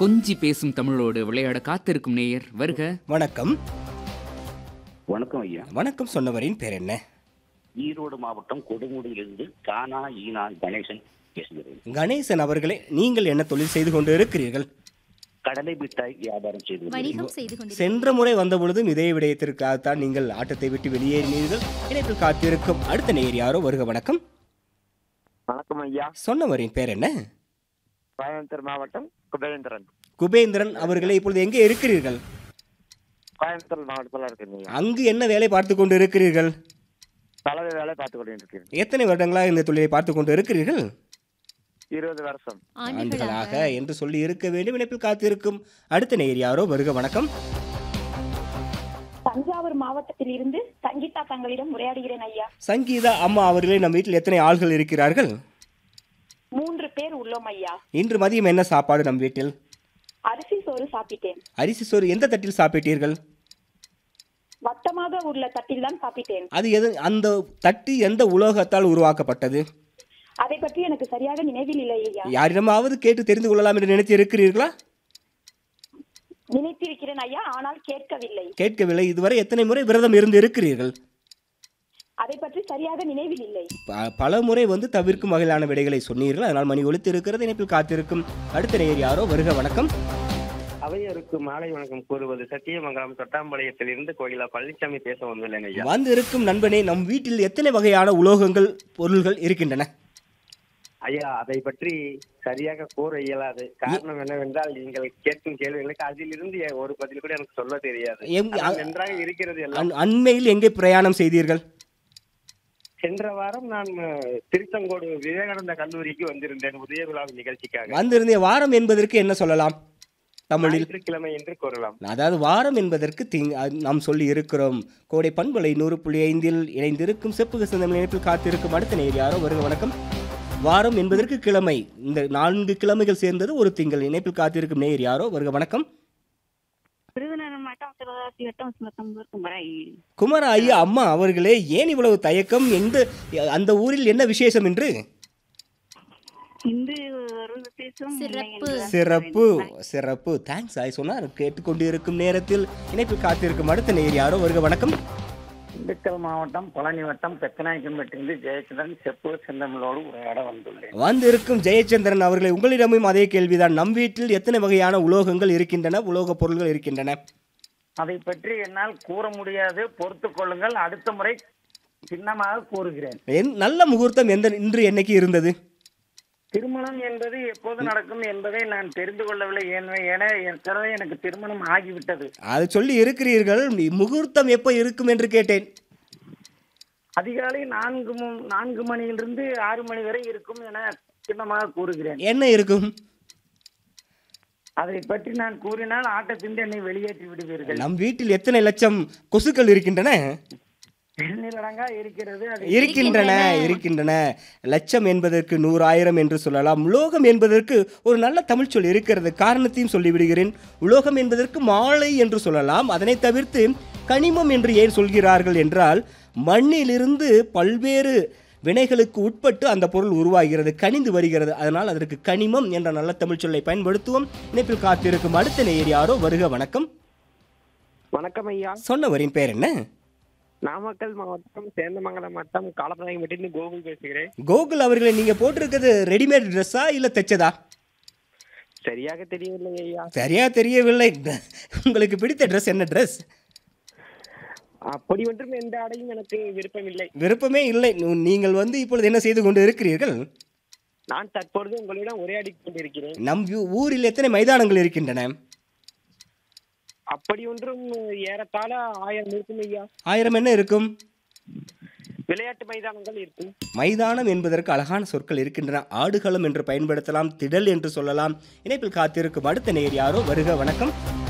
கொஞ்சி பேசும் தமிழோடு விளையாட காத்திருக்கும் நேயர் வருக வணக்கம் வணக்கம் ஐயா வணக்கம் சொன்னவரின் பேர் என்ன ஈரோடு மாவட்டம் கொடுமுடியிலிருந்து கானா ஈனா கணேசன் பேசுகிறேன் கணேசன் அவர்களே நீங்கள் என்ன தொழில் செய்து கொண்டு இருக்கிறீர்கள் கடலை மிட்டாய் வியாபாரம் செய்து வருகிறேன். வணிகம் செய்து கொண்டிருக்கிறார் சென்ற முறை வந்த பொழுதும் இதே விடயத்திற்காகத்தான் நீங்கள் ஆட்டத்தை விட்டு வெளியேறினீர்கள் இணைப்பில் காத்திருக்கும் அடுத்த நேயர் யாரோ வருக வணக்கம் வணக்கம் ஐயா சொன்னவரின் பேர் என்ன கோயம்புத்தூர் மாவட்டம் குபேந்திரன் குபேந்திரன் அவர்களே இப்பொழுது எங்கே இருக்கிறீர்கள் கோயம்புத்தூர் மாவட்டத்தில் இருக்கேன் ஐயா அங்கு என்ன வேலை பார்த்து கொண்டு இருக்கிறீர்கள் பல வேலை பார்த்து கொண்டு இருக்கிறேன் எத்தனை வருடங்களாக இந்த தொழிலை பார்த்து கொண்டு இருக்கிறீர்கள் இருபது வருஷம் ஆண்டுகளாக ஆண்டுகளாக என்று சொல்லி இருக்க வேண்டும் இணைப்பில் காத்திருக்கும் அடுத்த நேயர் யாரோ வருக வணக்கம் தஞ்சாவூர் மாவட்டத்தில் இருந்து சங்கீதா தங்களிடம் உரையாடுகிறேன் ஐயா சங்கீதா அம்மா அவர்களே நம் வீட்டில் எத்தனை ஆள்கள் இருக்கிறார்கள் மூன்று பேர் உள்ளோம் ஐயா இன்று மதியம் என்ன சாப்பாடு நம் வீட்டில் அரிசி சோறு சாப்பிட்டேன் அரிசி சோறு எந்த தட்டில் சாப்பிட்டீர்கள் வட்டமாக உள்ள தட்டில் தான் சாப்பிட்டேன் அது எது அந்த தட்டு எந்த உலோகத்தால் உருவாக்கப்பட்டது அதை பற்றி எனக்கு சரியாக நினைவில் இல்லை ஐயா யாரிடமாவது கேட்டு தெரிந்து கொள்ளலாம் என்று நினைத்து இருக்கிறீர்களா நினைத்திருக்கிறேன் ஐயா ஆனால் கேட்கவில்லை கேட்கவில்லை இதுவரை எத்தனை முறை விரதம் இருந்து இருக்கிறீர்கள் அதை பற்றி சரியாக நினைவில் இல்லை ப- பல முறை வந்து தவிர்க்கும் வகையிலான விடைகளை சொன்னீர்கள் அதனால் மணி ஒலித்து இருக்கிறது இணைப்பில் காத்திருக்கும் அடுத்த நேயர் யாரோ வருக வணக்கம் அவையருக்கு மாலை வணக்கம் கூறுவது சத்தியமங்கலம் தொட்டாம்பாளையத்திலிருந்து கோயிலா பழனிசாமி பேச வந்துள்ளேன் ஐயா வந்து இருக்கும் நண்பனே நம் வீட்டில் எத்தனை வகையான உலோகங்கள் பொருள்கள் இருக்கின்றன ஐயா அதை பற்றி சரியாக கூற இயலாது காரணம் என்னவென்றால் நீங்கள் கேட்கும் கேள்விகளுக்கு அதிலிருந்து ஒரு பதில் கூட எனக்கு சொல்ல தெரியாது எம்- ஆனால் நன்றாக இருக்கிறது எல்லாம் அண்- அண்மையில் எங்கே பிரயாணம் செய்தீர்கள் சென்ற வாரம் நான் அஹ், திருச்செங்கோடு விவேகானந்தா கல்லூரிக்கு வந்திருந்தேன் உதய விழா நிகழ்ச்சிக்காக வந்திருந்த வாரம் என்பதற்கு என்ன சொல்லலாம் தமிழில் ஞாயிற்றுக்கிழமை என்று கூறலாம் அதாவது வாரம் என்பதற்கு திங் அ- நாம் சொல்லி இருக்கிறோம் கோடை பண்பலை நூறு புள்ளி ஐந்தில் இணைந்திருக்கும் செப்புக சிந்தனை இணைப்பில் காத்திருக்கும் அடுத்த நேர் யாரோ வருக வணக்கம் வாரம் என்பதற்கு கிழமை இந்த நான்கு கிழமைகள் சேர்ந்தது ஒரு திங்கள் இணைப்பில் காத்திருக்கும் நேர் யாரோ வருக வணக்கம் விருதுநகர் மாவட்டம் சிவகாசி வட்டம் சுமத்தம்பூர் குமராய் குமார ஐயா அம்மா அவர்களே ஏன் இவ்வளவு தயக்கம் எந்த அந்த ஊரில் என்ன விசேஷம் என்று இந்து ஒரு விசேஷம் இல்லை சிறப்பு. என்றுதான் சிறப்பு சொல்றேன். சிறப்பு தேங்க்ஸ் ஆய் சொன்னார் கேட்டுக்கொண்டு இருக்கும் நேரத்தில் இணைப்பில் காத்திருக்கும் அடுத்த நேர் யாரோ வருக வணக்கம் திண்டுக்கல் மாவட்டம் பழனி வட்டம் பெத்தநாயக்கன்பட்டிலிருந்து ஜெயச்சந்திரன் செப்பு செந்தமிழோடு உரையாட வந்துள்ளேன் வந்திருக்கும் ஜெயச்சந்திரன் அவர்களை உங்களிடமும் அதே கேள்விதான் நம் வீட்டில் எத்தனை வகையான உலோகங்கள் இருக்கின்றன உலோக பொருள்கள் இருக்கின்றன அதை பற்றி என்னால் கூற முடியாது பொறுத்து கொள்ளுங்கள் அடுத்த முறை சின்னமாக கூறுகிறேன் என்- நல்ல முகூர்த்தம் எந்த இன்று என்னைக்கு இருந்தது திருமணம் என்பது எப்போது நடக்கும் என்பதை நான் தெரிந்து கொள்ளவில்லை ஏன- என ஏற்கனவே எனக்கு திருமணம் ஆகிவிட்டது அது சொல்லி இருக்கிறீர்கள் நீ முகூர்த்தம் எப்போ இருக்கும் என்று கேட்டேன் அதிகாலை நான்கு மு- நான்கு மணியிலிருந்து ஆறு மணி வரை இருக்கும் என சின்னமாக கூறுகிறேன் என்ன இருக்கும் அதை பற்றி நான் கூறினால் ஆட்டத்திலிருந்து என்னை வெளியேற்றி விடுவீர்கள் நம் வீட்டில் எத்தனை லட்சம் கொசுக்கள் இருக்கின்றன எண்ணிலடங்கா இருக்கிறது அது இருக்கின்றன இருக்கின்றன லட்சம் என்பதற்கு நூறாயிரம் என்று சொல்லலாம் உலோகம் என்பதற்கு ஒரு நல்ல தமிழ் சொல் இருக்கிறது காரணத்தையும் சொல்லிவிடுகிறேன் உலோகம் என்பதற்கு மாலை என்று சொல்லலாம் அதனை தவிர்த்து கனிமம் என்று ஏன் சொல்கிறார்கள் என்றால் மண்ணிலிருந்து பல்வேறு வினைகளுக்கு உட்பட்டு அந்த பொருள் உருவாகிறது கனிந்து வருகிறது அதனால் அதற்கு கனிமம் என்ற நல்ல தமிழ் சொல்லை பயன்படுத்துவோம் இணைப்பில் காத்திருக்கும் அடுத்த நேயர் யாரோ வருக வணக்கம் வணக்கம் ஐயா சொன்னவரின் பேர் என்ன நாமக்கல் மாவட்டம் சேந்தமங்கலம் மாவட்டம் காலப்பநாயகம்பட்டிலிருந்து கோகுல் பேசுகிறேன் கோகுல் அவர்களை நீங்க போட்டிருக்கிறது ரெடிமேட் ட்ரெஸ்ஸா இல்ல தைச்சதா சரியாக தெரியவில்லை ஐயா சரியா தெரியவில்லை உங்களுக்கு பிடித்த ட்ரெஸ் என்ன ட்ரெஸ் அப்படி ஒன்றும் எந்த ஆடையும் எனக்கு விருப்பமில்லை விருப்பமே இல்லை நு- நீங்கள் வந்து இப்பொழுது என்ன செய்து கொண்டு இருக்கிறீர்கள் நான் தற்பொழுது உங்களிடம் உரையாடி கொண்டிருக்கிறேன் நம் ஊ- ஊரில் எத்தனை மைதானங்கள் இருக்கின்றன அப்படி ஒன்றும் ஏறத்தாழ ஆயிரம் இருக்கும் ஐயா ஆயிரம் என்ன இருக்கும் விளையாட்டு மைதானங்கள் இருக்கும் மைதானம் என்பதற்கு அழகான சொற்கள் இருக்கின்றன ஆடுகளம் என்று பயன்படுத்தலாம் திடல் என்று சொல்லலாம் இணைப்பில் காத்திருக்கும் அடுத்த நேர் யாரோ வருக வணக்கம்